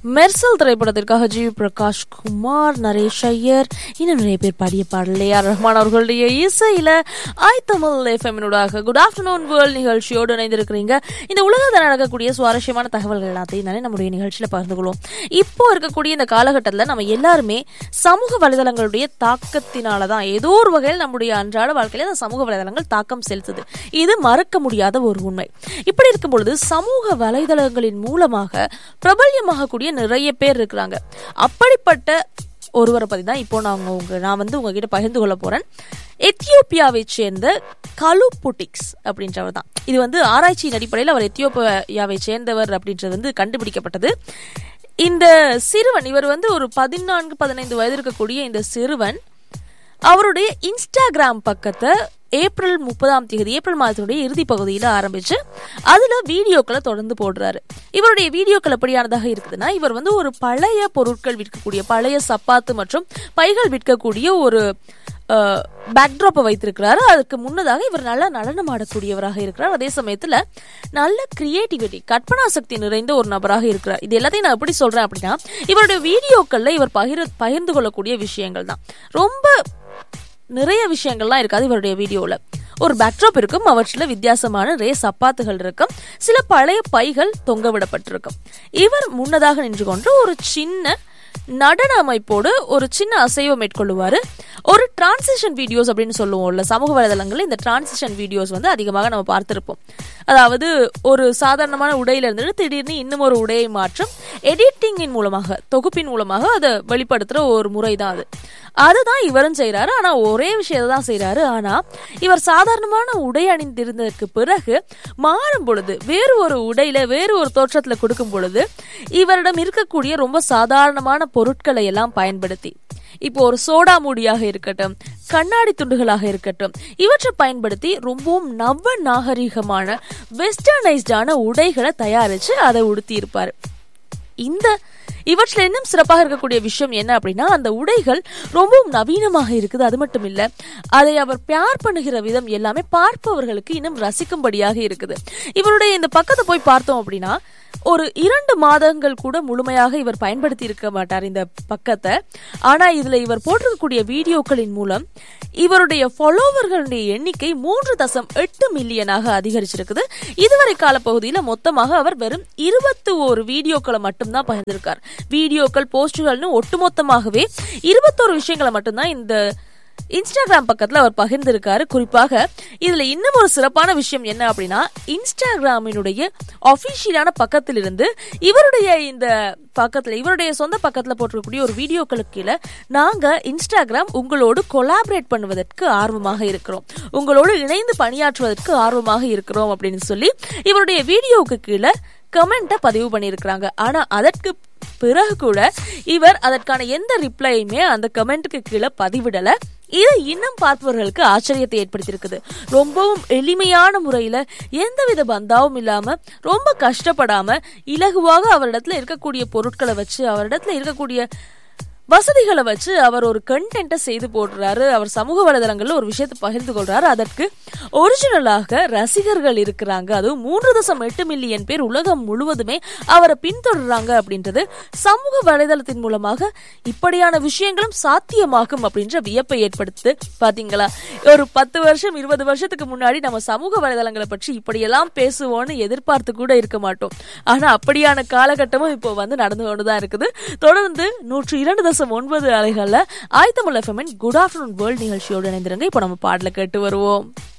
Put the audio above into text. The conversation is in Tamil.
மெர்சல் திரைப்படத்திற்காக ஜி வி பிரகாஷ் குமார் நரேஷ் ஐயர் இன்னும் நிறைய பேர் பாடிய பாடல் ஏ ஆர் ரஹ்மான் அவர்களுடைய இசையில ஐ தமிழ் எஃப்எம்னூடாக குட் ஆஃப்டர்நூன் வேர்ல்ட் நிகழ்ச்சியோடு இணைந்திருக்கிறீங்க இந்த உலகத்தில் நடக்கக்கூடிய சுவாரஸ்யமான தகவல்கள் எல்லாத்தையும் தானே நம்முடைய நிகழ்ச்சியில பகிர்ந்து கொள்வோம் இப்போ இருக்கக்கூடிய இந்த காலகட்டத்தில் நம்ம எல்லாருமே சமூக வலைதளங்களுடைய தாக்கத்தினால தான் ஏதோ ஒரு வகையில் நம்முடைய அன்றாட வாழ்க்கையில அந்த சமூக வலைதளங்கள் தாக்கம் செலுத்துது இது மறக்க முடியாத ஒரு உண்மை இப்படி இருக்கும் பொழுது சமூக வலைதளங்களின் மூலமாக பிரபல்யமாகக்கூடிய நிறைய பேர் இருக்கிறாங்க அப்படிப்பட்ட ஒருவரை பத்தி தான் இப்போ நான் உங்க நான் வந்து உங்ககிட்ட பகிர்ந்து கொள்ள போறேன் எத்தியோப்பியாவை சேர்ந்த கலு புட்டிக்ஸ் அப்படின்றவர் தான் இது வந்து ஆராய்ச்சியின் அடிப்படையில் அவர் எத்தியோப்பியாவை சேர்ந்தவர் அப்படின்றது வந்து கண்டுபிடிக்கப்பட்டது இந்த சிறுவன் இவர் வந்து ஒரு பதினான்கு பதினைந்து வயது இருக்கக்கூடிய இந்த சிறுவன் அவருடைய இன்ஸ்டாகிராம் பக்கத்தை ஏப்ரல் முப்பதாம் தேதி ஏப்ரல் மாதத்தினுடைய இறுதி பகுதியில் ஆரம்பிச்சு அதுல வீடியோக்களை தொடர்ந்து போடுறாரு இவருடைய வீடியோக்கள் எப்படியானதாக இருக்குதுன்னா இவர் வந்து ஒரு பழைய பொருட்கள் விற்கக்கூடிய பழைய சப்பாத்து மற்றும் பைகள் விற்கக்கூடிய ஒரு பேக்ட்ராப்பை வைத்திருக்கிறாரு அதுக்கு முன்னதாக இவர் நல்லா நடனம் ஆடக்கூடியவராக இருக்கிறார் அதே சமயத்துல நல்ல கிரியேட்டிவிட்டி கற்பனா சக்தி நிறைந்த ஒரு நபராக இருக்கிறார் இது எல்லாத்தையும் நான் எப்படி சொல்றேன் அப்படின்னா இவருடைய வீடியோக்கள்ல இவர் பகிர் பகிர்ந்து கொள்ளக்கூடிய விஷயங்கள் தான் ரொம்ப நிறைய விஷயங்கள்லாம் இருக்காது இவருடைய வீடியோவில் ஒரு பேக்ட்ராப் இருக்கும் அவற்றில் வித்தியாசமான ரே சப்பாத்துகள் இருக்கும் சில பழைய பைகள் தொங்க விடப்பட்டிருக்கும் இவர் முன்னதாக நின்று கொண்டு ஒரு சின்ன நடன அமைப்போடு ஒரு சின்ன அசைவை மேற்கொள்ளுவார் ஒரு டிரான்சிஷன் வீடியோஸ் அப்படின்னு சொல்லுவோம்ல சமூக வலைதளங்களில் இந்த டிரான்சிஷன் வீடியோஸ் வந்து அதிகமாக நம்ம பார்த்துருப்போம் அதாவது ஒரு சாதாரணமான உடையில இருந்துட்டு திடீர்னு இன்னும் ஒரு உடையை மாற்றம் எடிட்டிங்கின் மூலமாக தொகுப்பின் மூலமாக அதை வெளிப்படுத்துற ஒரு முறை தான் அது அதுதான் இவரும் செய்யறாரு ஆனா ஒரே விஷயத்தை தான் செய்யறாரு ஆனா இவர் சாதாரணமான உடை அணிந்திருந்ததற்கு பிறகு மாறும் பொழுது வேறு ஒரு உடையில வேறு ஒரு தோற்றத்துல கொடுக்கும் பொழுது இவரிடம் இருக்கக்கூடிய ரொம்ப சாதாரணமான பொருட்களை எல்லாம் பயன்படுத்தி இப்போ ஒரு சோடா மூடியாக இருக்கட்டும் கண்ணாடி துண்டுகளாக இருக்கட்டும் இவற்றை பயன்படுத்தி ரொம்பவும் நவ நாகரிகமான வெஸ்டர்னைஸ்டான உடைகளை தயாரிச்சு அதை உடுத்தி இருப்பாரு இந்த இவற்றில் இன்னும் சிறப்பாக இருக்கக்கூடிய விஷயம் என்ன அப்படின்னா அந்த உடைகள் ரொம்பவும் நவீனமாக இருக்குது அது மட்டும் இல்ல அதை அவர் பியார் பண்ணுகிற விதம் எல்லாமே பார்ப்பவர்களுக்கு இன்னும் ரசிக்கும்படியாக இருக்குது இவருடைய இந்த பக்கத்தை போய் பார்த்தோம் அப்படின்னா ஒரு இரண்டு மாதங்கள் கூட முழுமையாக இவர் பயன்படுத்தி இருக்க மாட்டார் இந்த பக்கத்தை ஆனா இதுல இவர் போட்டிருக்கக்கூடிய வீடியோக்களின் மூலம் இவருடைய ஃபாலோவர்களுடைய எண்ணிக்கை மூன்று தசம் எட்டு மில்லியனாக அதிகரிச்சிருக்குது இதுவரை கால பகுதியில மொத்தமாக அவர் வெறும் இருபத்தி ஒரு வீடியோக்களை மட்டும்தான் பகிர்ந்திருக்கார் வீடியோக்கள் போஸ்டுகள்னு ஒட்டுமொத்தமாகவே இருபத்தோரு விஷயங்களை மட்டும்தான் இந்த இன்ஸ்டாகிராம் பக்கத்துல அவர் பகிர்ந்திருக்காரு குறிப்பாக இதுல இன்னும் ஒரு சிறப்பான விஷயம் என்ன அப்படின்னா இன்ஸ்டாகிராமினுடைய அபிஷியலான பக்கத்திலிருந்து இவருடைய இந்த பக்கத்துல இவருடைய சொந்த பக்கத்துல போட்டிருக்கக்கூடிய ஒரு வீடியோக்களுக்கு கீழே நாங்க இன்ஸ்டாகிராம் உங்களோடு கொலாபரேட் பண்ணுவதற்கு ஆர்வமாக இருக்கிறோம் உங்களோடு இணைந்து பணியாற்றுவதற்கு ஆர்வமாக இருக்கிறோம் அப்படின்னு சொல்லி இவருடைய வீடியோவுக்கு கீழே கமெண்ட்டை பதிவு பண்ணியிருக்கிறாங்க ஆனா அதற்கு பிறகு கூட இவர் அதற்கான எந்த ரிப்ளையுமே அந்த கமெண்ட்டுக்கு கீழே பதிவிடல இது இன்னும் பார்ப்பவர்களுக்கு ஆச்சரியத்தை ஏற்படுத்தியிருக்குது ரொம்பவும் எளிமையான முறையில எந்தவித பந்தாவும் இல்லாம ரொம்ப கஷ்டப்படாம இலகுவாக அவரிடத்துல இருக்கக்கூடிய பொருட்களை வச்சு அவரிடத்துல இருக்கக்கூடிய வசதிகளை வச்சு அவர் ஒரு கண்டென்ட்டை செய்து போடுறாரு அவர் சமூக வலைதளங்கள்ல ஒரு விஷயத்தை பகிர்ந்து கொள்றாரு அதற்கு ஒரிஜினலாக ரசிகர்கள் இருக்கிறாங்க அதுவும் மூன்று தசம் எட்டு மில்லியன் பேர் உலகம் முழுவதுமே அவரை பின்தொடர்றாங்க அப்படின்றது சமூக வலைதளத்தின் மூலமாக இப்படியான விஷயங்களும் சாத்தியமாகும் அப்படின்ற வியப்பை ஏற்படுத்து பாத்தீங்களா ஒரு பத்து வருஷம் இருபது வருஷத்துக்கு முன்னாடி நம்ம சமூக வலைதளங்களை பற்றி இப்படியெல்லாம் பேசுவோம்னு எதிர்பார்த்து கூட இருக்க மாட்டோம் ஆனா அப்படியான காலகட்டமும் இப்போ வந்து நடந்து கொண்டுதான் இருக்குது தொடர்ந்து நூற்றி இரண்டு தசம் ஒன்பது அலைகள்ல ஆய்தமிழ் எஃப்எம்மின் குட் ஆஃப்டர்நூன் வேர்ல்ட் நிகழ்ச்சியோடு இணைந்திருங்க இப்போ நம்ம பாடல கேட்டு வருவோம்